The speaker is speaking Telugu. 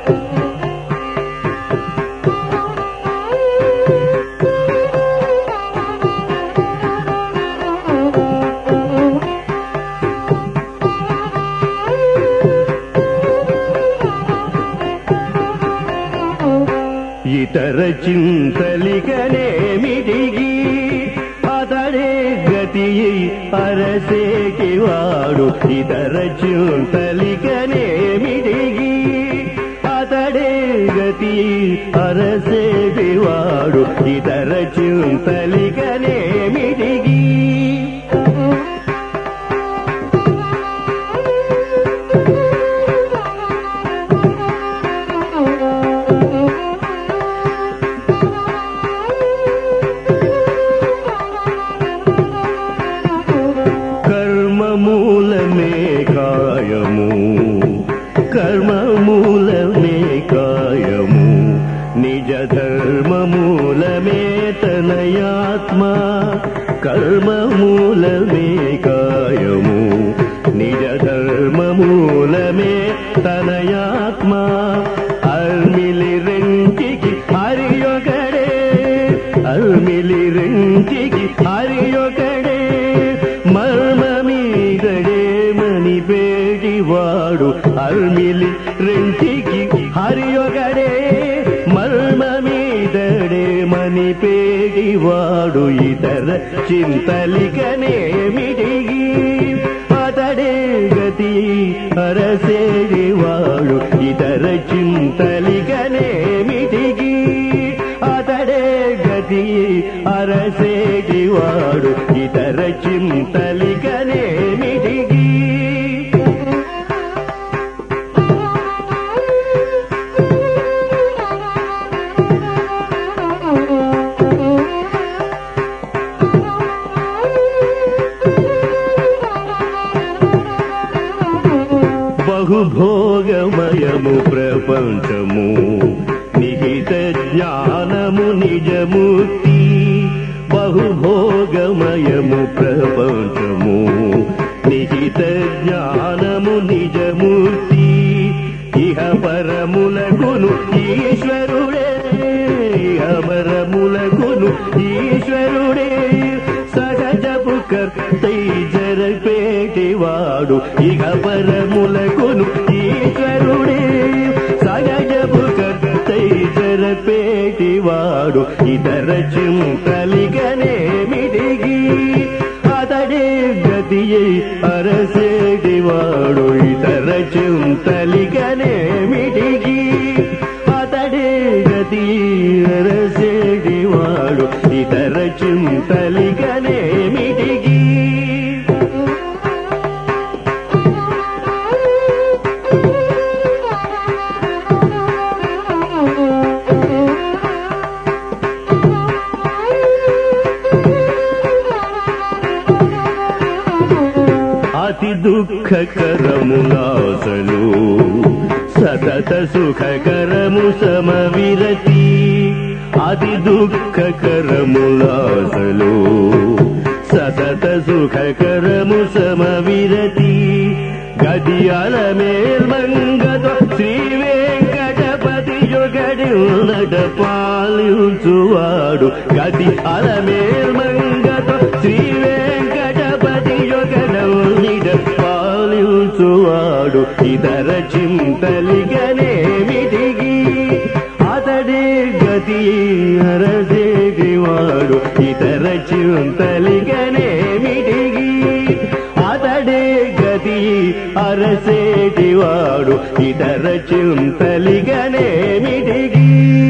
ఇతర చింతలికనేమిటిగి అతడే గతి అరసేకి వాడు ఇతర చింతలికనేమిటిగి అతడే గతి అరసేకి వాడు ఇతర చింతలికనేమిటిగి కర్మ మూలమే కాయము కర్మ మూలమే కాయము నిజ ధర్మ మూలమే తనయాత్మ కర్మ మూలమే కాయము నిజ ధర్మ మూలమే తనయాత్మ అర్మిలి రెంటికి హరియొకడే అర్మిలి రెంటికి హరియొకడే మర్మమీగడే మని పేటివాడు అర్మిలి రెంటికి హరియొకడే మర్మమీదడే మని పేటివాడు ఇతర చింతలికనేమిటిగి అతడే గతి అరసేడివాడు ఇతర చింతలికనేమిటిగి అతడే గతి అరసేటివాడు ఇతర చింతలికనేమిటిగి బహుభోగమయము ప్రపంచము నిహిత జ్ఞానము నిజముక్తి బహుభోగమయము ప్రపంచము నిహిత జ్ఞానము నిజముక్తి ఇహ పరములకును ఈశ్వరుడే ఇహ పరములకును ఈశ్వరుడే సహజపు కర్తై జరపేటివాడు ఇహ పరములకును ఈశ్వరుడే సహజపు కర్తై జరపేటివాడు ఇతర చింతలిగనేమిటిగి అతడే గతి అరసేటివాడు ఇతర చింతలిగనేమిటిగి అతడే గతి అరసేటివాడు ఇతర చింతలిగనేమిటిగి అతి దుఃఖకరములాసలు సతత సుఖకరము సమవిరతి అతి దుఃఖకరములాసలు సతత సుఖకరము సమవిరతి గదియాల మేల్మంగత శ్రీ వెంకటపతి యొగడి ఉన్నట పాలించువాడు గది అలమేల్మంగత శ్రీ వెంకటపతి యొగడౌనిడ పాలించువాడు ఇతర చింతలిగనేమిటిగి అతడే గతి అరసేటివాడు ఇతర చింతలిగనేమిటిగి అతడే గతి అరసేటివాడు ఇతర చింతలిగనేమిటిగి